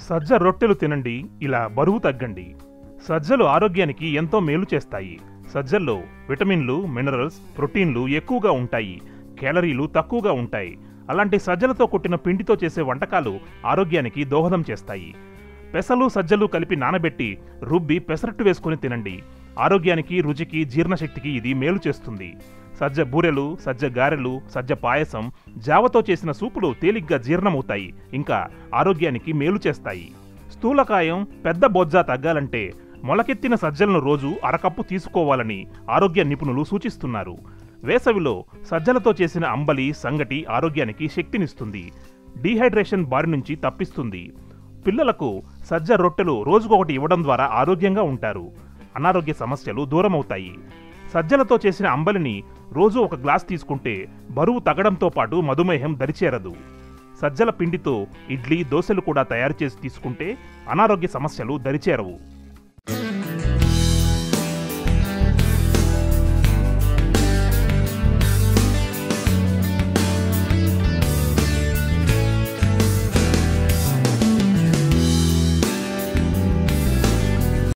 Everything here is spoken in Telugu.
సజ్జ రొట్టెలు తినండి ఇలా బరువు తగ్గండి సజ్జలు ఆరోగ్యానికి ఎంతో మేలు చేస్తాయి సజ్జల్లో విటమిన్లు మినరల్స్ ప్రోటీన్లు ఎక్కువగా ఉంటాయి కేలరీలు తక్కువగా ఉంటాయి అలాంటి సజ్జలతో కొట్టిన పిండితో చేసే వంటకాలు ఆరోగ్యానికి దోహదం చేస్తాయి పెసలు సజ్జలు కలిపి నానబెట్టి రుబ్బి పెసరట్టు వేసుకుని తినండి ఆరోగ్యానికి రుచికి జీర్ణశక్తికి ఇది మేలు చేస్తుంది సజ్జ బూరెలు సజ్జ గారెలు సజ్జ పాయసం జావతో చేసిన సూపులు తేలిగ్గా జీర్ణమవుతాయి ఇంకా ఆరోగ్యానికి మేలు చేస్తాయి స్థూలకాయం పెద్ద బొజ్జా తగ్గాలంటే మొలకెత్తిన సజ్జలను రోజు అరకప్పు తీసుకోవాలని ఆరోగ్య నిపుణులు సూచిస్తున్నారు వేసవిలో సజ్జలతో చేసిన అంబలి సంగటి ఆరోగ్యానికి శక్తినిస్తుంది డీహైడ్రేషన్ బారి నుంచి తప్పిస్తుంది పిల్లలకు సజ్జ రొట్టెలు రోజుకొకటి ఇవ్వడం ద్వారా ఆరోగ్యంగా ఉంటారు అనారోగ్య సమస్యలు దూరమవుతాయి సజ్జలతో చేసిన అంబలిని రోజు ఒక గ్లాస్ తీసుకుంటే బరువు తగ్గడంతో పాటు మధుమేహం దరిచేరదు సజ్జల పిండితో ఇడ్లీ దోశలు కూడా తయారు చేసి తీసుకుంటే అనారోగ్య సమస్యలు దరిచేరవు